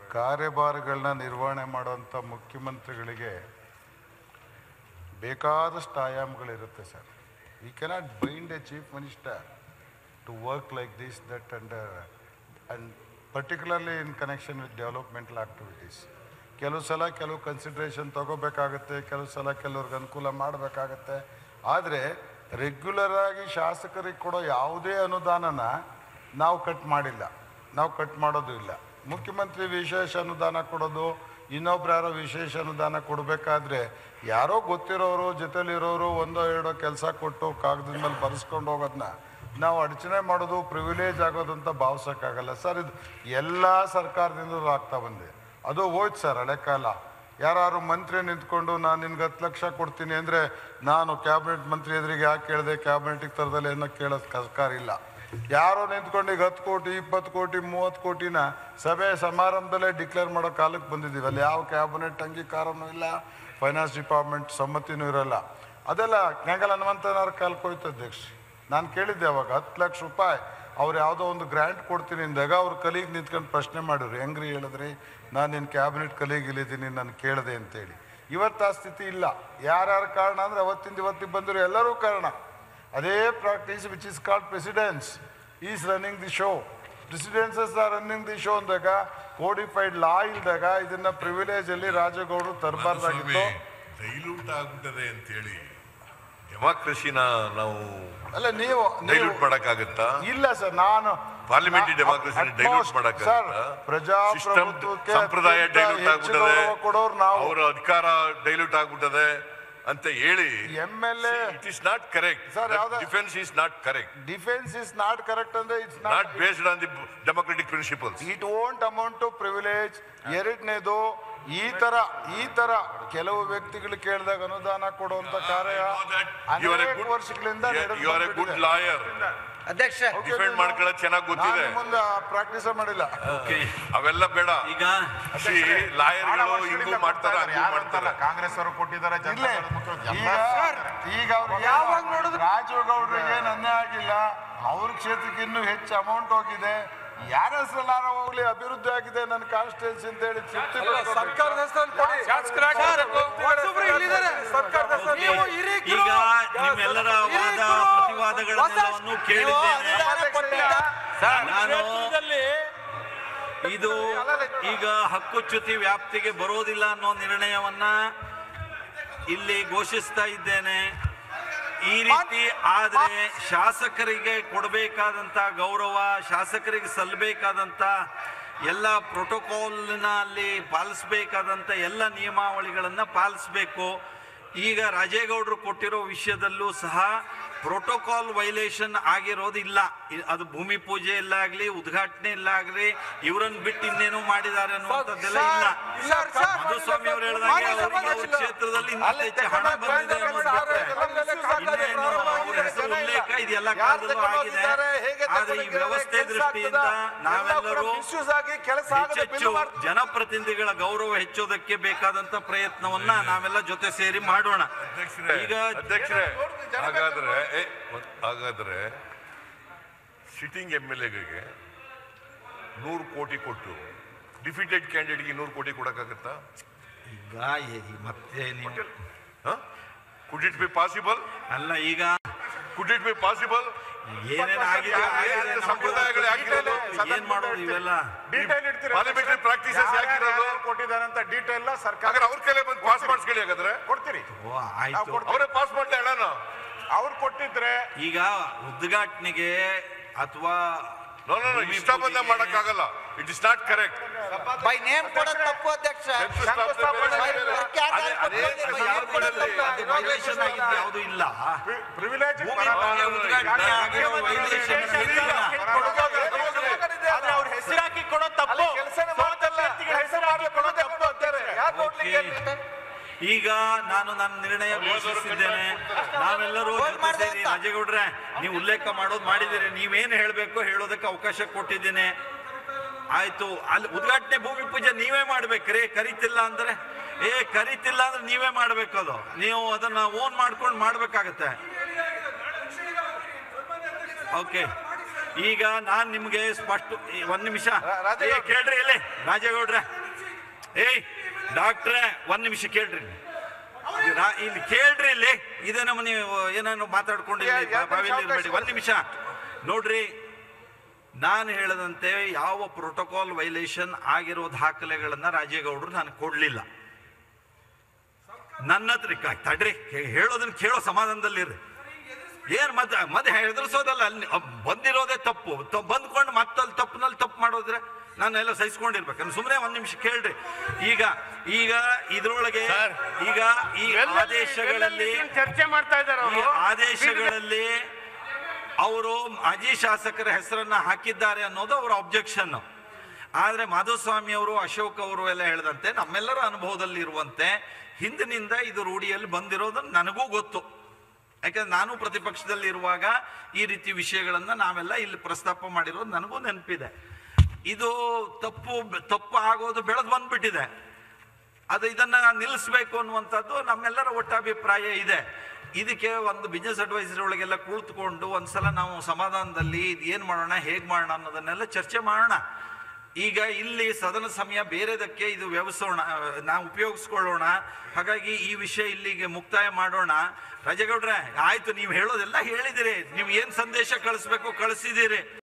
ಕಾರ್ಯಭಾರಗಳನ್ನ ನಿರ್ವಹಣೆ ಮಾಡುವಂಥ ಮುಖ್ಯಮಂತ್ರಿಗಳಿಗೆ ಬೇಕಾದಷ್ಟು ಆಯಾಮಗಳಿರುತ್ತೆ sir we cannot bind a chief minister to work like this that and and particularly in connection with developmental activities ಕೆಲವು ಸಲ ಕೆಲವು ಕನ್ಸಿಡ್ರೇಷನ್ ತಗೋಬೇಕಾಗತ್ತೆ ಕೆಲವು ಸಲ ಕೆಲವ್ರಿಗೆ ಅನುಕೂಲ ಮಾಡಬೇಕಾಗತ್ತೆ ಆದರೆ ರೆಗ್ಯುಲರ್ ಆಗಿ ಶಾಸಕರಿಗೆ ಕೊಡೋ ಯಾವುದೇ ಅನುದಾನನ ನಾವು ಕಟ್ ಮಾಡಿಲ್ಲ ನಾವು ಕಟ್ ಮಾಡೋದು ಇಲ್ಲ ಮುಖ್ಯಮಂತ್ರಿ ವಿಶೇಷ ಅನುದಾನ ಕೊಡೋದು ಇನ್ನೊಬ್ರು ಯಾರೋ ವಿಶೇಷ ಅನುದಾನ ಕೊಡಬೇಕಾದ್ರೆ ಯಾರೋ ಗೊತ್ತಿರೋರು ಜೊತೆಲಿರೋರು ಒಂದೋ ಎರಡೋ ಕೆಲಸ ಕೊಟ್ಟು ಕಾಗದದ ಮೇಲೆ ಬರೆಸ್ಕೊಂಡು ಹೋಗೋದನ್ನ ನಾವು ಅಡಚಣೆ ಮಾಡೋದು ಪ್ರಿವಿಲೇಜ್ ಆಗೋದು ಅಂತ ಭಾವಿಸೋಕ್ಕಾಗಲ್ಲ ಸರ್ ಇದು ಎಲ್ಲ ಸರ್ಕಾರದಿಂದಲೂ ಆಗ್ತಾ ಬಂದೆ ಅದು ಹೋಯ್ತು ಸರ್ ಹಳೆ ಕಾಲ ಯಾರು ಮಂತ್ರಿ ನಿಂತ್ಕೊಂಡು ನಾನು ನಿನ್ಗೆ ಹತ್ತು ಲಕ್ಷ ಕೊಡ್ತೀನಿ ಅಂದರೆ ನಾನು ಕ್ಯಾಬಿನೆಟ್ ಮಂತ್ರಿ ಎದುರಿಗೆ ಯಾಕೆ ಕೇಳಿದೆ ಕ್ಯಾಬಿನೆಟಿಗೆ ತರದಲ್ಲಿ ಏನೋ ಕೇಳೋದು ಸರ್ಕಾರ ಇಲ್ಲ ಯಾರೋ ನಿಂತ್ಕೊಂಡು ಈಗ ಹತ್ತು ಕೋಟಿ ಇಪ್ಪತ್ತು ಕೋಟಿ ಮೂವತ್ತು ಕೋಟಿನ ಸಭೆ ಸಮಾರಂಭದಲ್ಲೇ ಡಿಕ್ಲೇರ್ ಮಾಡೋ ಕಾಲಕ್ಕೆ ಬಂದಿದ್ದೀವಿ ಅಲ್ಲಿ ಯಾವ ಕ್ಯಾಬಿನೆಟ್ ಅಂಗೀಕಾರನೂ ಇಲ್ಲ ಫೈನಾನ್ಸ್ ಡಿಪಾರ್ಟ್ಮೆಂಟ್ ಸಮ್ಮತಿನೂ ಇರಲ್ಲ ಅದೆಲ್ಲ ಕೆಂಗಲ್ ಹನುಮಂತನವ್ರ ಕಾಲಕ್ಕೆ ಹೋಯ್ತು ಅಧ್ಯಕ್ಷ ನಾನು ಕೇಳಿದ್ದೆ ಅವಾಗ ಹತ್ತು ಲಕ್ಷ ರೂಪಾಯಿ ಅವ್ರು ಯಾವುದೋ ಒಂದು ಗ್ರ್ಯಾಂಟ್ ಕೊಡ್ತೀನಿ ಅಂದಾಗ ಅವ್ರ ಕಲೀಗ್ ನಿಂತ್ಕೊಂಡು ಪ್ರಶ್ನೆ ಮಾಡಿದ್ರು ಹೆಂಗ್ರಿ ಹೇಳಿದ್ರಿ ನಾನು ನಿನ್ನ ಕ್ಯಾಬಿನೆಟ್ ಕಲೀಗ್ ಇಲ್ಲಿದ್ದೀನಿ ನಾನು ಕೇಳಿದೆ ಅಂತೇಳಿ ಇವತ್ತು ಆ ಸ್ಥಿತಿ ಇಲ್ಲ ಯಾರ್ಯಾರ ಕಾರಣ ಅಂದರೆ ಅವತ್ತಿಂದ ಇವತ್ತಿಗೆ ಬಂದಿರೋ ಎಲ್ಲರೂ ಕಾರಣ ಅದೇ practice which is called precedence is running the show precedences are running the show ಅಂದಾಗ ಕೋಡಿಫೈಡ್ ಲಾ ಇಲ್ದಾಗ ಇದನ್ನ ಪ್ರಿವಿಲೇಜ್ ಅಲ್ಲಿ ರಾಜಗೌಡರು ತರಬಾರ್ದಾಗಿತ್ತು ಡೈಲ್ಯೂಟ್ ಆಗ್ಬಿಟ್ಟದೆ ಅಂತೇಳಿ ಡೆಮಾಕ್ರಸಿನ ನಾವು ಅಲ್ಲ ನೀವು ನೀವು ಡೈಲ್ಯೂಟ್ ಮಾಡಕ್ಕಾಗತ್ತಾ ಇಲ್ಲ ಸರ್ ನಾನು ಪಾರ್ಲಿಮೆಂಟರಿ ನಾ- ಡೆಮಾಕ್ರಸಿ at ಡೈಲ್ಯೂಟ್ most, ಮಾಡಕ್ಕಾಗತ್ತಾ ಸರ್ ಪ್ರಜಾಪ್ರಭುತ್ವಕ್ಕೆ ಸಂಪ್ರದಾಯ ಅತ್ಯಂತ ಡೈಲ್ಯೂಟ್ ಹೆಚ್ಚು ಗೌರವ ಆಗ್ಬಿಟ್ಟದೆ ಕೊಡೋರು ನಾವು ಅವರ ಅಧಿಕಾರ ಡೈಲ್ಯೂಟ್ ಆಗ್ಬಿಟ್ಟದೆ ಅಂತ ಹೇಳಿ M L A it is not correct Sir, ಯಾವ್ದು- defence is not correct defence is not correct ಅಂದ್ರೆ it's not not based on the democratic principles it won't amount to privilege ಎರಡನೇದು ಈ ತರ ಈ ತರ ಕೆಲವು ವ್ಯಕ್ತಿಗಳು ಕೇಳಿದಾಗ ಅನುದಾನ ಕೊಡುವಂತ ಕಾರ್ಯ ಅನೇಕ ವರ್ಷಗಳಿಂದ you are a good lawyer ಅಧ್ಯಕ್ಷ ಡಿಫೆಂಡ್ ಮಾಡ್ಕೊಳ್ಳೋದು ಚೆನ್ನಾಗಿ ಗೊತ್ತಿದೆ ಮುಂದೆ ಪ್ರಾಕ್ಟೀಸ್ ಮಾಡಿಲ್ಲ ಓಕೆ ಅವೆಲ್ಲ ಬೇಡ ಈಗ ಲಾಯರ್ಗಳು ಹಿಂಗೂ ಮಾಡ್ತಾರೆ ಹಂಗೂ ಮಾಡ್ತಾರೆ ಕಾಂಗ್ರೆಸ್ ಅವರು ಕೊಟ್ಟಿದ್ದಾರೆ ಇಲ್ಲೇ ಈಗ ಈಗ ಅವ್ರು ಯಾವಾಗ ನೋಡಿದ್ರು ರಾಜೇಗೌಡರಿಗೆ ಏನು ಅನ್ಯಾಯ ಆಗಿಲ್ಲ ಅವ್ರ ಕ್ಷೇತ್ರಕ್ಕೆ ಇನ್ನೂ ಹೆಚ್ಚು ಅಮೌಂಟ್ ಹೋಗಿದೆ ಯಾರ ಹೆಸರಲ್ಲಾರ ಹೋಗ್ಲಿ ಅಭಿವೃದ್ಧಿ ಆಗಿದೆ ನನ್ನ ಕಾನ್ಸ್ಟಿಟ್ಯೂನ್ಸಿ ಅಂತ ಹೇಳಿ ತೃಪ್ತಿ ಸರ್ಕಾರದ ಹೆಸರಲ್ಲಿ ಕೊಡಿ. ಹೊಸಬ್ರು ಇಲ್ಲಿದ್ದಾರೆ. ಸರ್ಕಾರದ ಹೆಸರಲ್ಲಿ ನೀವು ಹಿರೀಕರು, ಈಗ ನಿಮ್ಮೆಲ್ಲರ ವಾದ ಹಿರೀಕರು, ಪ್ರತಿವಾದಗಳನ್ನೆಲ್ಲವನ್ನು ಹೊಸ- ಕೇಳಿದ್ದೇನೆ ನೀವು ಅನುದಾನ ಕೊಟ್ಟಿದ್ದ. ನಾನು ಕ್ಷೇತ್ರದಲ್ಲಿ ಇದು ಈಗ ಹಕ್ಕುಚ್ಯುತಿ ವ್ಯಾಪ್ತಿಗೆ ಬರೋದಿಲ್ಲ ಅನ್ನೋ ನಿರ್ಣಯವನ್ನ ಇಲ್ಲಿ ಘೋಷಿಸ್ತಾ ಇದ್ದೇನೆ ಈ ರೀತಿ ಆದ್ರೆ ಶಾಸಕರಿಗೆ ಕೊಡಬೇಕಾದಂತ ಗೌರವ ಶಾಸಕರಿಗೆ ಸಲ್ಲಬೇಕಾದಂತ ಎಲ್ಲ ಪ್ರೋಟೋಕಾಲ್ನಲ್ಲಿ ಪಾಲಿಸಬೇಕಾದಂಥ ಎಲ್ಲ ನಿಯಮಾವಳಿಗಳನ್ನ ಪಾಲಿಸಬೇಕು ಈಗ ರಾಜೇಗೌಡರು ಕೊಟ್ಟಿರೋ ವಿಷಯದಲ್ಲೂ ಸಹ ಪ್ರೋಟೋಕಾಲ್ ವೈಲೇಷನ್ ಆಗಿರೋದಿಲ್ಲ ಇ- ಅದು ಭೂಮಿ ಪೂಜೆ ಇಲ್ಲ ಆಗ್ಲಿ ಉದ್ಘಾಟನೆ ಇಲ್ಲ ಆಗ್ಲಿ ಇವರನ್ನ ಬಿಟ್ಟು ಇನ್ನೇನೋ ಮಾಡಿದ್ದಾರೆ ಅನ್ನುವಂಥದ್ದೆಲ್ಲ ಇಲ್ಲ ಸರ್, ಸರ್, ಮಧುಸ್ವಾಮಿ ಅವರು ಹೇಳಿದಂಗೆ ಮಾನ್ಯ ಅವರಿಗೆ ಅವ್ರ ಸಭಾಧ್ಯಕ್ಷರು. ಕ್ಷೇತ್ರದಲ್ಲಿ ಇನ್ನೂ ಹೆಚ್ಚು ಹಣ ಬಂದಿದೆ ಅನ್ನೋದು ಬಿಟ್ರೆ ಇನ್ನೇನು ಅವ್ರ ಹೆಸರು ಉಲ್ಲೇಖ ಇದೆಲ್ಲ ಕಾಲದಲ್ಲೂ ಆಗಿದೆ ಆದ್ರೆ ಈ ವ್ಯವಸ್ಥೆ ದೃಷ್ಟಿಯಿಂದ ನಾವೆಲ್ಲರೂ ಹೆಚ್ಚೆಚ್ಚು ಜನಪ್ರತಿನಿಧಿಗಳ ಗೌರವ ಹೆಚ್ಚೋದಕ್ಕೆ ಬೇಕಾದಂತ ಪ್ರಯತ್ನವನ್ನ ನಾವೆಲ್ಲ ಜೊತೆ ಸೇರಿ ಮಾಡೋಣ ಅಧ್ಯಕ್ಷರೇ ಈಗ ಅಧ್ಯಕ್ಷರೇ ಹಾಗಾದ್ರೆ ಏ, ಒಂದ್- ಹಾಗಾದ್ರೆ ಸಿಟ್ಟಿಂಗ್ ಎಮ್ ಎಲ್ ಎಗಳಿಗೆ ನೂರು ಕೋಟಿ ಕೊಟ್ಟು ಡಿಫಿಟೆಡ್ ಕ್ಯಾಂಡಿಡೇಟ್ಗೆ ನೂರು ಕೋಟಿ ಕೊಡಕ್ಕಾಗತ್ತಾ ಈಗ ಈ- ಮತ್ತೆ ನೀವು ಕುಡ್ ಇಟ್ ಬಿ ಪಾಸಿಬಲ್ ಅಲ್ಲ ಈಗ ಕುಡ್ ಇಟ್ ಬಿ ಪಾಸಿಬಲ್ ಏನೇನ್ ಆಗಿದೆ ಆಗಿದೆ ನಮ್ಗೆ ಸಂಪ್ರದಾಯಗಳು ಯಾಕಿರೋದು? ಏನ್ ಮಾಡೋದು ಇವೆಲ್ಲ ಪಾರ್ಲಿಮೆಂಟರಿ ಪ್ರಾಕ್ಟೀಸಸ್ ಯಾಕಿರೋದು ಕೊಟ್ಟಿದ್ದಾರೆ ಅಂತ ಡೀಟೇಲ್ ಸರ್ಕಾರ ಹಾಗಾದ್ರೆ ಅವ್ರ ಕೈಲೇ ಬಂದು ಪಾಸ್ ಮಾಡಿಸ್ಕೊಳ್ಳಿ ಹಾಗಾದ್ರೆ ಕೊಡ್ತೀರಿ ಓ ಆಯ್ತು ಅವರೇ ಪಾಸ್ ಮಾಡ್ಲಿ ಹೇಳೋಣ ಅವ್ರು ಕೊಟ್ಟಿದ್ರೆ ಈಗ ಉದ್ಘಾಟನೆಗೆ ಅಥವಾ ನೋ ನೋ ಭೂಮಿ ಇಷ್ಟ ಬಂದ ಪೂಜೆಗೆ- ಮಾಡಕ್ಕಾಗಲ್ಲ it is not correct by name ಕೊಡೋದು ತಪ್ಪು ಅಧ್ಯಕ್ಷ ಅದು violation ಆಗಿದ್ದು ಯಾವುದು ಇಲ್ಲ ಪ್ರಿವಿಲೇಜ್ ಭೂಮಿ ಪೂಜೆ ಉದ್ಘಾಟನೆ ಆಗಿರೋ violation ಇಲ್ಲ. ಆದ್ರೆ ಅವ್ರ ಹೆಸರು ಹಾಕಿ ಕೊಡೋ ತಪ್ಪು ಹೆಸರು ಹಾಕಿ ಕೊಡೋ ತಪ್ಪು ಅಂತಾರೆ ಓಕೆ. ಈಗ ನಾನು ನನ್ನ ನಿರ್ಣಯ ಘೋಷಿಸಿದ್ದೇನೆ ನಾವೆಲ್ಲರೂ ಜೊತೆ ಸೇರಿ ರಾಜೇಗೌಡ್ರೆ ನೀವು ಉಲ್ಲೇಖ ಮಾಡೋದು ಮಾಡಿದ್ದೀರಿ ನೀವೇನು ಹೇಳಬೇಕು ಹೇಳೋದಕ್ಕೆ ಅವಕಾಶ ಕೊಟ್ಟಿದ್ದೇನೆ ಆಯ್ತು ಅಲ್ಲಿ ಉದ್ಘಾಟನೆ ಭೂಮಿ ಪೂಜೆ ನೀವೇ ಮಾಡ್ಬೇಕ್ರಿ ಕರಿತಿಲ್ಲ ಅಂದ್ರೆ ಏ ಕರಿತಿಲ್ಲ ಅಂದ್ರೆ ನೀವೇ ಮಾಡ್ಬೇಕು ಅದು ನೀವು ಅದನ್ನ ಓನ್ ಮಾಡ್ಕೊಂಡು ಮಾಡ್ಬೇಕಾಗತ್ತೆ ಓಕೆ ಈಗ ನಾನ್ ನಿಮ್ಗೆ ಸ್ಪಷ್ಟ ಈ ಒಂದ್ ನಿಮಿಷ ಏ, ಕೇಳ್ರಿ ಇಲ್ಲಿ ರಾಜೇಗೌಡ್ರೆ ಏಯ್ ಡಾಕ್ಟ್ರೇ ಒಂದ್ ನಿಮಿಷ ಕೇಳ್ರಿ ನೀವು. ಇದು ರಾ- ಇಲ್ಲಿ ಕೇಳ್ರಿ ಇಲ್ಲಿ ಇದೇ ನಮ್ಮ ನೀವು ಏನೇನೋ ಮಾತಾಡ್ಕೊಂಡಿರಿ ಯಾ- ಯಾವ ಬಾವಿಯಲ್ಲಿ ಅವಕಾಶ ಇರ್ಬೇಡಿ ಒಂದ್ ನಿಮಿಷ ನೋಡ್ರಿ ನಾನು ಹೇಳದಂತೆ ಯಾವ ಪ್ರೋಟೋಕಾಲ್ ವೈಲೇಷನ್ ಆಗಿರೋ ದಾಖಲೆಗಳನ್ನ ರಾಜೇಗೌಡರು ನನಗೆ ಕೊಡ್ಲಿಲ್ಲ ನನ್ನ ಹತ್ರ ಕ- ತಡ್ರಿ ಹೇ- ಹೇಳೋದನ್ನ ಕೇಳೋ ಸಮಾಧಾನದಲ್ಲಿರ್ರಿ ಏನ್ ಮತ್ತೆ ಮತ್ತೆ ಹೆದರ್ಸೋದಲ್ಲ ಅಲ್ಲಿ ಅಹ್ ಬಂದಿರೋದೇ ತಪ್ಪು ತ- ಬಂದ್ಕೊಂಡು ಮತ್ತಲ್ಲಿ ತಪ್ಪಿನಲ್ಲಿ ತಪ್ಪು ಮಾಡೋದ್ರೆ ನಾನು ಎಲ್ಲ ಸಹಿಸ್ಕೊಂಡಿರ್ಬೇಕು ಸುಮ್ಮನೆ ಒಂದ್ ನಿಮಿಷ ಕೇಳ್ರಿ ಈಗ ಈಗ ಇದ್ರೊಳಗೆ ಈಗ ಈ ಆದೇಶಗಳಲ್ಲಿ ಚರ್ಚೆ ಮಾಡ್ತಾ ಇದ್ದಾರೆ ಈ ಆದೇಶಗಳಲ್ಲಿ ಅವರು ಮಾಜಿ ಶಾಸಕರ ಹೆಸರನ್ನ ಹಾಕಿದ್ದಾರೆ ಅನ್ನೋದು ಅವರ ಅಬ್ಜೆಕ್ಷನ್ ಆದ್ರೆ ಮಾಧುಸ್ವಾಮಿ ಅವರು ಅಶೋಕ್ ಅವರು ಎಲ್ಲ ಹೇಳಿದಂತೆ ನಮ್ಮೆಲ್ಲರ ಅನುಭವದಲ್ಲಿ ಇರುವಂತೆ ಹಿಂದಿನಿಂದ ಇದು ರೂಢಿಯಲ್ಲಿ ಬಂದಿರೋದು ನನಗೂ ಗೊತ್ತು ಯಾಕಂದ್ರೆ ನಾನು ಪ್ರತಿಪಕ್ಷದಲ್ಲಿ ಇರುವಾಗ ಈ ರೀತಿ ವಿಷಯಗಳನ್ನ ನಾವೆಲ್ಲ ಇಲ್ಲಿ ಪ್ರಸ್ತಾಪ ಮಾಡಿರೋದು ನನಗೂ ನೆನಪಿದೆ ಇದು ತಪ್ಪು ತಪ್ಪು ಆಗೋದು ಬೆಳೆದು ಬಂದ್ಬಿಟ್ಟಿದೆ ಅದು ಇದನ್ನ ನಿಲ್ಲಿಸಬೇಕು ಅನ್ನುವಂಥದ್ದು ನಮ್ಮೆಲ್ಲರ ಒಟ್ಟಾಭಿಪ್ರಾಯ ಇದೆ ಇದಕ್ಕೆ ಒಂದು ಬಿಸ್ನೆಸ್ ಅಡ್ವೈಸರಿ ಒಳಗೆಲ್ಲ ಕುಳಿತುಕೊಂಡು ಒಂದ್ಸಲ ನಾವು ಸಮಾಧಾನದಲ್ಲಿ ಇದು ಏನು ಮಾಡೋಣ ಹೇಗೆ ಮಾಡೋಣ ಅನ್ನೋದನ್ನೆಲ್ಲ ಚರ್ಚೆ ಮಾಡೋಣ ಈಗ ಇಲ್ಲಿ ಸದನ ಸಮಯ ಬೇರೆದಕ್ಕೆ ಇದು ವ್ಯವಸೋಣ ನಾವು ಉಪಯೋಗಿಸ್ಕೊಳ್ಳೋಣ ಹಾಗಾಗಿ ಈ ವಿಷಯ ಇಲ್ಲಿಗೆ ಮುಕ್ತಾಯ ಮಾಡೋಣ ರಾಜೇಗೌಡ್ರೆ ಆಯ್ತು ನೀವು ಹೇಳೋದೆಲ್ಲ ಹೇಳಿದಿರಿ ನೀವು ಏನು ಸಂದೇಶ ಕಳಿಸ್ಬೇಕು ಕಳಿಸಿದಿರಿ